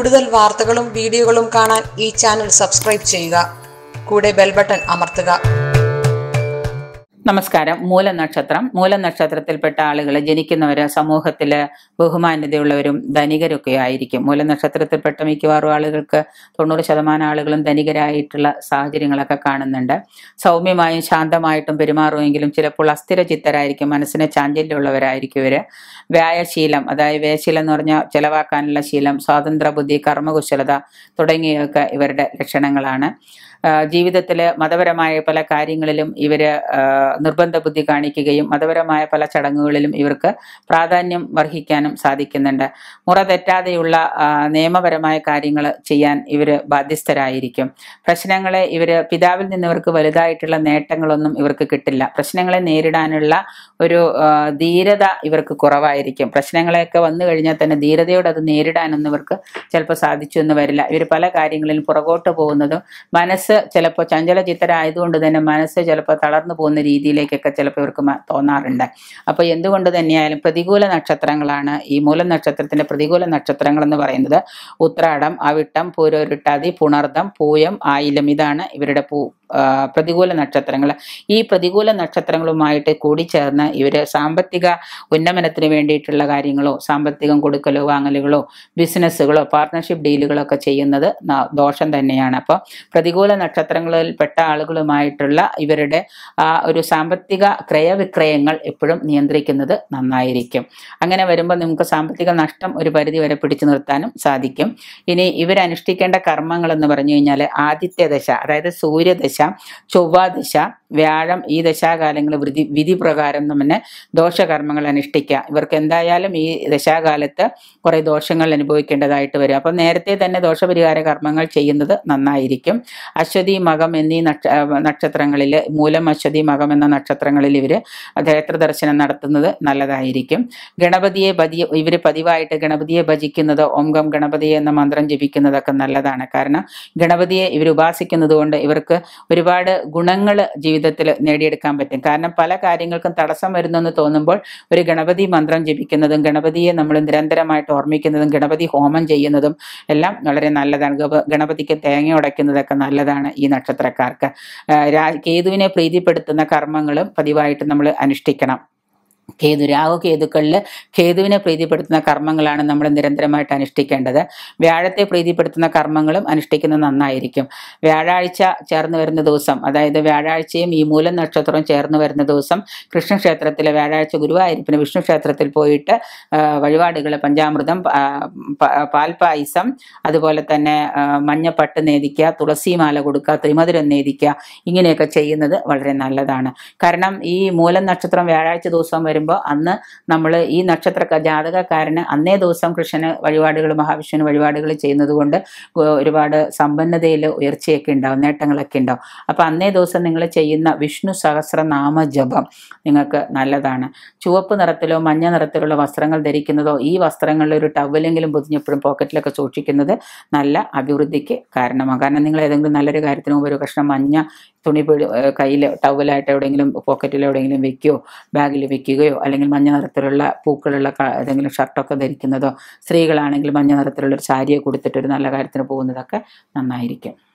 കൂടുതൽ വാർത്തകളും വീഡിയോകളും കാണാൻ ഈ ചാനൽ സബ്സ്ക്രൈബ് ചെയ്യുക കൂടെ ബെൽ ബട്ടൺ അമർത്തുക നമസ്കാരം മൂലനക്ഷത്രം മൂലനക്ഷത്രത്തിൽപ്പെട്ട ആളുകൾ ജനിക്കുന്നവർ സമൂഹത്തിൽ ബഹുമാന്യതയുള്ളവരും ധനികരൊക്കെ ആയിരിക്കും മൂലനക്ഷത്രത്തിൽപ്പെട്ട മിക്കവാറും ആളുകൾക്ക് തൊണ്ണൂറ് ശതമാനം ആളുകളും ധനികരായിട്ടുള്ള സാഹചര്യങ്ങളൊക്കെ കാണുന്നുണ്ട് സൗമ്യമായും ശാന്തമായിട്ടും പെരുമാറുമെങ്കിലും ചിലപ്പോൾ അസ്ഥിരചിത്തരായിരിക്കും മനസ്സിന് ചാഞ്ചല്യമുള്ളവരായിരിക്കും ഇവർ വ്യായശീലം അതായത് വ്യയശീലം എന്ന് പറഞ്ഞാൽ ചെലവാക്കാനുള്ള ശീലം സ്വാതന്ത്ര്യ ബുദ്ധി കർമ്മകുശലത തുടങ്ങിയവയൊക്കെ ഇവരുടെ ലക്ഷണങ്ങളാണ് ജീവിതത്തിൽ മതപരമായ പല കാര്യങ്ങളിലും ഇവർ നിർബന്ധ ബുദ്ധി കാണിക്കുകയും മതപരമായ പല ചടങ്ങുകളിലും ഇവർക്ക് പ്രാധാന്യം വർഹിക്കാനും സാധിക്കുന്നുണ്ട് മുറ തെറ്റാതെയുള്ള ആ, നിയമപരമായ കാര്യങ്ങൾ ചെയ്യാൻ ഇവർ ബാധ്യസ്ഥരായിരിക്കും പ്രശ്നങ്ങളെ ഇവർ പിതാവിൽ നിന്ന് ഇവർക്ക് വലുതായിട്ടുള്ള നേട്ടങ്ങളൊന്നും ഇവർക്ക് കിട്ടില്ല പ്രശ്നങ്ങളെ നേരിടാനുള്ള ഒരു ആ, ധീരത ഇവർക്ക് കുറവായിരിക്കും പ്രശ്നങ്ങളെയൊക്കെ വന്നു കഴിഞ്ഞാൽ തന്നെ ധീരതയോടെ അത് നേരിടാനൊന്നും ഇവർക്ക് ചിലപ്പോൾ സാധിച്ചു എന്ന് വരില്ല ഇവർ പല കാര്യങ്ങളിലും പുറകോട്ട് പോകുന്നതും മനസ്സ് ചിലപ്പോൾ ചഞ്ചലചിത്തരായതുകൊണ്ട് തന്നെ മനസ്സ് ചിലപ്പോൾ തളർന്നു പോകുന്ന രീതിയിലേക്കൊക്കെ ചിലപ്പോൾ ഇവർക്ക് മ- തോന്നാറുണ്ട് അപ്പോൾ എന്തുകൊണ്ട് തന്നെയായാലും പ്രതികൂല നക്ഷത്രങ്ങളാണ് ഈ മൂല നക്ഷത്രത്തിന്റെ പ്രതികൂല നക്ഷത്രങ്ങൾ എന്ന് പറയുന്നത് ഉത്രാടം അവിട്ടം പൂരോരുട്ടാതി പുണർദം പൂയം ആയിലം ഇതാണ് ഇവരുടെ പൂ ആ, പ്രതികൂല നക്ഷത്രങ്ങൾ ഈ പ്രതികൂല നക്ഷത്രങ്ങളുമായിട്ട് കൂടിച്ചേർന്ന് ഇവർ സാമ്പത്തിക ഉന്നമനത്തിന് വേണ്ടിയിട്ടുള്ള കാര്യങ്ങളോ സാമ്പത്തികം കൊടുക്കലോ വാങ്ങലുകളോ ബിസിനസ്സുകളോ പാർട്ട്ണർഷിപ്പ് ഡീലുകളോ ഒക്കെ ചെയ്യുന്നത് ന- ദോഷം തന്നെയാണ് അപ്പോൾ പ്രതികൂല നക്ഷത്രങ്ങളിൽപ്പെട്ട ആളുകളുമായിട്ടുള്ള ഇവരുടെ ആ ഒരു സാമ്പത്തിക ക്രയവിക്രയങ്ങൾ എപ്പോഴും നിയന്ത്രിക്കുന്നത് നന്നായിരിക്കും അങ്ങനെ വരുമ്പോൾ നമുക്ക് സാമ്പത്തിക നഷ്ടം ഒരു പരിധി വരെ പിടിച്ചു നിർത്താനും സാധിക്കും ഇനി ഇവരനുഷ്ഠിക്കേണ്ട കർമ്മങ്ങൾ എന്ന് പറഞ്ഞു കഴിഞ്ഞാൽ ആദിത്യ ദശ അതായത് സൂര്യദശ ചൊവ്വാദശ വ്യാഴം ഈ ദശാകാലങ്ങൾ വിധി വിധി പ്രകാരം തന്നെ ദോഷകർമ്മങ്ങൾ അനുഷ്ഠിക്കുക ഇവർക്ക് എന്തായാലും ഈ ദശാകാലത്ത് കുറേ ദോഷങ്ങൾ അനുഭവിക്കേണ്ടതായിട്ട് വരും അപ്പം നേരത്തെ തന്നെ ദോഷപരിഹാര കർമ്മങ്ങൾ ചെയ്യുന്നത് നന്നായിരിക്കും അശ്വതി മകം എന്നീ നക്ഷ നക്ഷത്രങ്ങളിൽ മൂലം അശ്വതി മകം എന്ന നക്ഷത്രങ്ങളിൽ ഇവർ ക്ഷേത്ര ദർശനം നടത്തുന്നത് നല്ലതായിരിക്കും ഗണപതിയെ ഭജി ഇവർ പതിവായിട്ട് ഗണപതിയെ ഭജിക്കുന്നതോ ഓം ഗം ഗണപതിയെ എന്ന മന്ത്രം ജപിക്കുന്നതൊക്കെ നല്ലതാണ് കാരണം ഗണപതിയെ ഇവർ ഉപാസിക്കുന്നത് കൊണ്ട് ഇവർക്ക് ഒരുപാട് ഗുണങ്ങൾ ജീവിതത്തിൽ നേടിയെടുക്കാൻ പറ്റും കാരണം പല കാര്യങ്ങൾക്കും തടസ്സം വരുന്നെന്ന് തോന്നുമ്പോൾ ഒരു ഗണപതി മന്ത്രം ജപിക്കുന്നതും ഗണപതിയെ നമ്മൾ നിരന്തരമായിട്ട് ഓർമ്മിക്കുന്നതും ഗണപതി ഹോമം ചെയ്യുന്നതും എല്ലാം വളരെ നല്ലതാണ് ഗപ- ഗണപതിക്ക് തേങ്ങ ഉടയ്ക്കുന്നതൊക്കെ നല്ലതാണ് ഈ നക്ഷത്രക്കാർക്ക് ആ, രാ- കേതുവിനെ പ്രീതിപ്പെടുത്തുന്ന കർമ്മങ്ങളും പതിവായിട്ട് നമ്മൾ അനുഷ്ഠിക്കണം കേതു രാഹു കേതുക്കളിൽ കേതുവിനെ പ്രീതിപ്പെടുത്തുന്ന കർമ്മങ്ങളാണ് നമ്മൾ നിരന്തരമായിട്ട് അനുഷ്ഠിക്കേണ്ടത് വ്യാഴത്തെ പ്രീതിപ്പെടുത്തുന്ന കർമ്മങ്ങളും അനുഷ്ഠിക്കുന്നത് നന്നായിരിക്കും വ്യാഴാഴ്ച ചേർന്ന് വരുന്ന ദിവസം അതായത് വ്യാഴാഴ്ചയും ഈ മൂലം നക്ഷത്രവും ചേർന്ന് വരുന്ന ദിവസം കൃഷ്ണക്ഷേത്രത്തിലെ വ്യാഴാഴ്ച ഗുരുവായൂരപ്പന് വിഷ്ണു ക്ഷേത്രത്തിൽ പോയിട്ട് ആ, വഴിപാടുകൾ പഞ്ചാമൃതം ആ, പ- പാൽപ്പായസം അതുപോലെ തന്നെ ആ, മഞ്ഞപ്പട്ട് നേദിക്കുക തുളസിമാല കൊടുക്കുക ത്രിമധുരം നേദിക്കുക ഇങ്ങനെയൊക്കെ ചെയ്യുന്നത് വളരെ നല്ലതാണ് കാരണം ഈ മൂലം നക്ഷത്രം വ്യാഴാഴ്ച ദിവസം വരുമ്പോൾ അന്ന് നമ്മൾ ഈ നക്ഷത്ര ജാതകക്കാരന് അന്നേ ദിവസം കൃഷ്ണന് വഴിപാടുകൾ മഹാവിഷ്ണുവിന് വഴിപാടുകൾ ചെയ്യുന്നത് കൊണ്ട് ഒ- ഒരുപാട് സമ്പന്നതയിൽ ഉയർച്ചയൊക്കെ ഉണ്ടാവും നേട്ടങ്ങളൊക്കെ ഉണ്ടാവും അപ്പം അന്നേ ദിവസം നിങ്ങൾ ചെയ്യുന്ന വിഷ്ണു സഹസ്രനാമ ജപം നിങ്ങൾക്ക് നല്ലതാണ് ചുവപ്പ് നിറത്തിലോ മഞ്ഞ നിറത്തിലുള്ള വസ്ത്രങ്ങൾ ധരിക്കുന്നതോ ഈ വസ്ത്രങ്ങളിൽ ഒരു ടവലെങ്കിലും പൊതിഞ്ഞെപ്പോഴും പോക്കറ്റിലൊക്കെ സൂക്ഷിക്കുന്നത് നല്ല അഭിവൃദ്ധിക്ക് കാരണമാകും കാരണം നിങ്ങൾ ഏതെങ്കിലും നല്ലൊരു കാര്യത്തിന് മുമ്പ് ഒരു കഷ്ണം മഞ്ഞ തുണി കയ്യിൽ ടവലായിട്ട് എവിടെയെങ്കിലും പോക്കറ്റിൽ എവിടെയെങ്കിലും വെക്കുകയോ ബാഗിൽ വെക്കുകയോ അല്ലെങ്കിൽ മഞ്ഞ നിറത്തിലുള്ള പൂക്കളുള്ള ക- ഏതെങ്കിലും ഷർട്ടൊക്കെ ധരിക്കുന്നതോ സ്ത്രീകളാണെങ്കിൽ മഞ്ഞ നിറത്തിലുള്ള ഒരു സാരിയെ കൊടുത്തിട്ട് ഒരു നല്ല കാര്യത്തിന് പോകുന്നതൊക്കെ നന്നായിരിക്കും